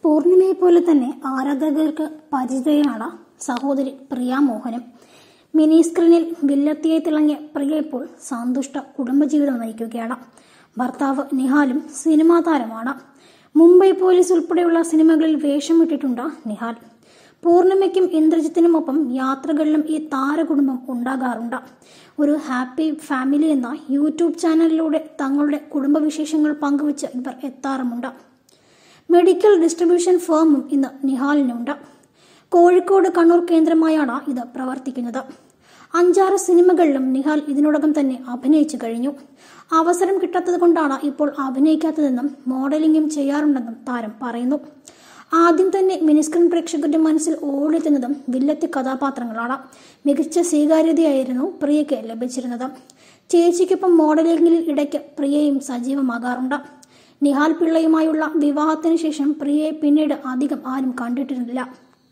പൂർണിമയെ പോലെ തന്നെ ആരാധകർക്ക് പരിചിതയാണ് സഹോദരി പ്രിയ മോഹനും മിനി സ്ക്രീനിൽ വില്ലത്തിയെ തിളങ്ങിയ പ്രിയ ഇപ്പോൾ സന്തുഷ്ട കുടുംബജീവിതം നയിക്കുകയാണ് ഭർത്താവ് നിഹാലും സിനിമാ താരമാണ് മുംബൈ പോലീസ് ഉൾപ്പെടെയുള്ള സിനിമകളിൽ വേഷമിട്ടിട്ടുണ്ട് നിഹാൽ പൂർണിമയ്ക്കും ഇന്ദ്രജിത്തിനുമൊപ്പം യാത്രകളിലും ഈ താരകുടുംബം ഉണ്ടാകാറുണ്ട് ഒരു ഹാപ്പി ഫാമിലി എന്ന യൂട്യൂബ് ചാനലിലൂടെ തങ്ങളുടെ കുടുംബവിശേഷങ്ങൾ പങ്കുവച്ച് ഇവർ എത്താറുമുണ്ട് മെഡിക്കൽ ഡിസ്ട്രിബ്യൂഷൻ ഫേമും ഇന്ന് നിഹാലിനുണ്ട് കോഴിക്കോട് കണ്ണൂർ കേന്ദ്രമായാണ് ഇത് പ്രവർത്തിക്കുന്നത് അഞ്ചാറ് സിനിമകളിലും നിഹാൽ ഇതിനോടകം തന്നെ അഭിനയിച്ചു കഴിഞ്ഞു അവസരം കിട്ടാത്തത് കൊണ്ടാണ് ഇപ്പോൾ അഭിനയിക്കാത്തതെന്നും മോഡലിംഗും ചെയ്യാറുണ്ടെന്നും താരം പറയുന്നു ആദ്യം തന്നെ മിനിസ്ക്രീൻ പ്രേക്ഷകരുടെ മനസ്സിൽ ഓടിയെത്തുന്നതും വില്ലത്തി കഥാപാത്രങ്ങളാണ് മികച്ച സ്വീകാര്യതയായിരുന്നു പ്രിയയ്ക്ക് ലഭിച്ചിരുന്നത് ചേച്ചിക്കൊപ്പം മോഡലിംഗിൽ ഇടയ്ക്ക് പ്രിയയും സജീവമാകാറുണ്ട് നിഹാൽ പിള്ളയുമായുള്ള വിവാഹത്തിന് ശേഷം പ്രിയയെ പിന്നീട് അധികം ആരും കണ്ടിട്ടിരുന്നില്ല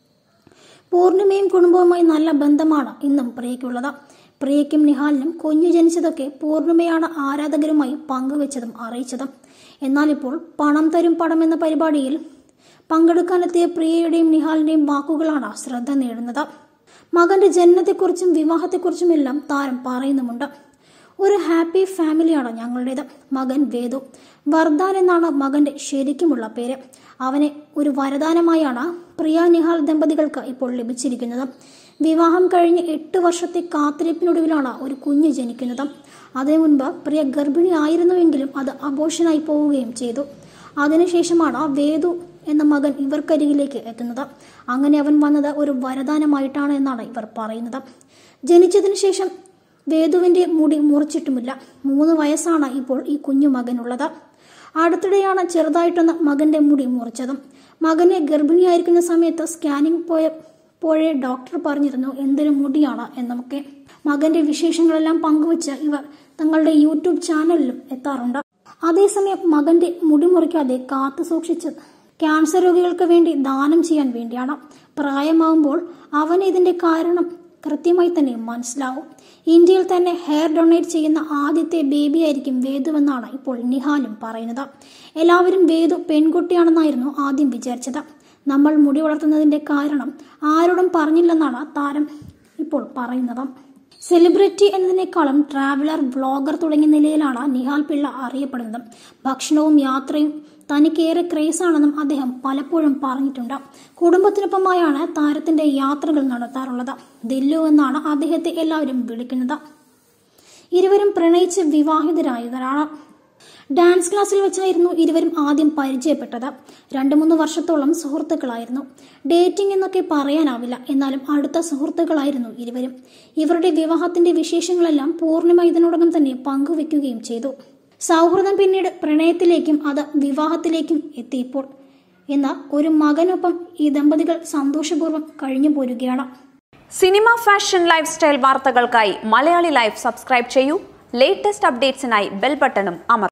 പൂർണിമയും കുടുംബവുമായി നല്ല ബന്ധമാണ് ഇന്നും പ്രിയയ്ക്കുള്ളത് പ്രിയയ്ക്കും നിഹാലിനും കുഞ്ഞു ജനിച്ചതൊക്കെ പൂർണിമയാണ് ആരാധകരുമായി പങ്കുവച്ചതും അറിയിച്ചതും എന്നാൽ ഇപ്പോൾ പണം തരും പടം എന്ന പരിപാടിയിൽ പങ്കെടുക്കാനെത്തിയ പ്രിയയുടെയും നിഹാലിന്റെയും വാക്കുകളാണ് ശ്രദ്ധ നേടുന്നത് മകന്റെ ജനനത്തെക്കുറിച്ചും വിവാഹത്തെക്കുറിച്ചും എല്ലാം താരം പറയുന്നുമുണ്ട് ഒരു ഹാപ്പി ഫാമിലിയാണ് ഞങ്ങളുടേത് മകൻ വേദു വർദ്ധാൻ എന്നാണ് മകന്റെ ശരിക്കുമുള്ള പേര് അവനെ ഒരു വരദാനമായാണ് പ്രിയ നിഹാൽ ദമ്പതികൾക്ക് ഇപ്പോൾ ലഭിച്ചിരിക്കുന്നത് വിവാഹം കഴിഞ്ഞ് എട്ട് വർഷത്തെ കാത്തിരിപ്പിനൊടുവിലാണ് ഒരു കുഞ്ഞ് ജനിക്കുന്നത് അതിനു മുൻപ് പ്രിയ ഗർഭിണി ആയിരുന്നുവെങ്കിലും അത് അബോഷനായി പോവുകയും ചെയ്തു അതിനുശേഷമാണ് വേദു എന്ന മകൻ ഇവർക്കരികിലേക്ക് എത്തുന്നത് അങ്ങനെ അവൻ വന്നത് ഒരു വരദാനമായിട്ടാണ് എന്നാണ് ഇവർ പറയുന്നത് ജനിച്ചതിന് ശേഷം വേദുവിന്റെ മുടി മുറിച്ചിട്ടുമില്ല മൂന്ന് വയസ്സാണ് ഇപ്പോൾ ഈ കുഞ്ഞു മകനുള്ളത് അടുത്തിടെയാണ് ചെറുതായിട്ടൊന്ന് മകന്റെ മുടി മുറിച്ചതും മകനെ ഗർഭിണിയായിരിക്കുന്ന സമയത്ത് സ്കാനിംഗ് പോയപ്പോഴേ ഡോക്ടർ പറഞ്ഞിരുന്നു എന്തൊരു മുടിയാണ് എന്നൊക്കെ മകന്റെ വിശേഷങ്ങളെല്ലാം പങ്കുവച്ച് ഇവർ തങ്ങളുടെ യൂട്യൂബ് ചാനലിലും എത്താറുണ്ട് അതേസമയം മകന്റെ മുടി മുറിക്കാതെ കാത്തു സൂക്ഷിച്ച് ക്യാൻസർ രോഗികൾക്ക് വേണ്ടി ദാനം ചെയ്യാൻ വേണ്ടിയാണ് പ്രായമാവുമ്പോൾ അവന് ഇതിന്റെ കാരണം കൃത്യമായി തന്നെ മനസ്സിലാവും ഇന്ത്യയിൽ തന്നെ ഹെയർ ഡൊണേറ്റ് ചെയ്യുന്ന ആദ്യത്തെ ബേബി ആയിരിക്കും വേദുവെന്നാണ് ഇപ്പോൾ നിഹാലും പറയുന്നത് എല്ലാവരും വേദു പെൺകുട്ടിയാണെന്നായിരുന്നു ആദ്യം വിചാരിച്ചത് നമ്മൾ മുടി വളർത്തുന്നതിന്റെ കാരണം ആരോടും പറഞ്ഞില്ലെന്നാണ് താരം ഇപ്പോൾ പറയുന്നത് സെലിബ്രിറ്റി എന്നതിനേക്കാളും ട്രാവലർ വ്ളോഗർ തുടങ്ങിയ നിലയിലാണ് നിഹാൽ പിള്ള അറിയപ്പെടുന്നത് ഭക്ഷണവും യാത്രയും തനിക്കേറെ ക്രേസാണെന്നും അദ്ദേഹം പലപ്പോഴും പറഞ്ഞിട്ടുണ്ട് കുടുംബത്തിനൊപ്പമായാണ് താരത്തിന്റെ യാത്രകൾ നടത്താറുള്ളത് ദില്ലു എന്നാണ് അദ്ദേഹത്തെ എല്ലാവരും വിളിക്കുന്നത് ഇരുവരും പ്രണയിച്ച് വിവാഹിതരായവരാണ് ഡാൻസ് ക്ലാസ്സിൽ വെച്ചായിരുന്നു ഇരുവരും ആദ്യം പരിചയപ്പെട്ടത് രണ്ടു മൂന്ന് വർഷത്തോളം സുഹൃത്തുക്കളായിരുന്നു ഡേറ്റിംഗ് എന്നൊക്കെ പറയാനാവില്ല എന്നാലും അടുത്ത സുഹൃത്തുക്കളായിരുന്നു ഇരുവരും ഇവരുടെ വിവാഹത്തിന്റെ വിശേഷങ്ങളെല്ലാം പൂർണ്ണിമ ഇതിനോടകം തന്നെ പങ്കുവെക്കുകയും ചെയ്തു സൗഹൃദം പിന്നീട് പ്രണയത്തിലേക്കും അത് വിവാഹത്തിലേക്കും എത്തിയപ്പോൾ എന്ന ഒരു മകനൊപ്പം ഈ ദമ്പതികൾ സന്തോഷപൂർവ്വം കഴിഞ്ഞു പോരുകയാണ് സിനിമ ഫാഷൻ ലൈഫ് സ്റ്റൈൽ വാർത്തകൾക്കായി മലയാളി ലൈഫ് സബ്സ്ക്രൈബ് ചെയ്യൂ ലേറ്റസ്റ്റ് അപ്ഡേറ്റ്സിനായി ബെൽ ബട്ടണും അമർ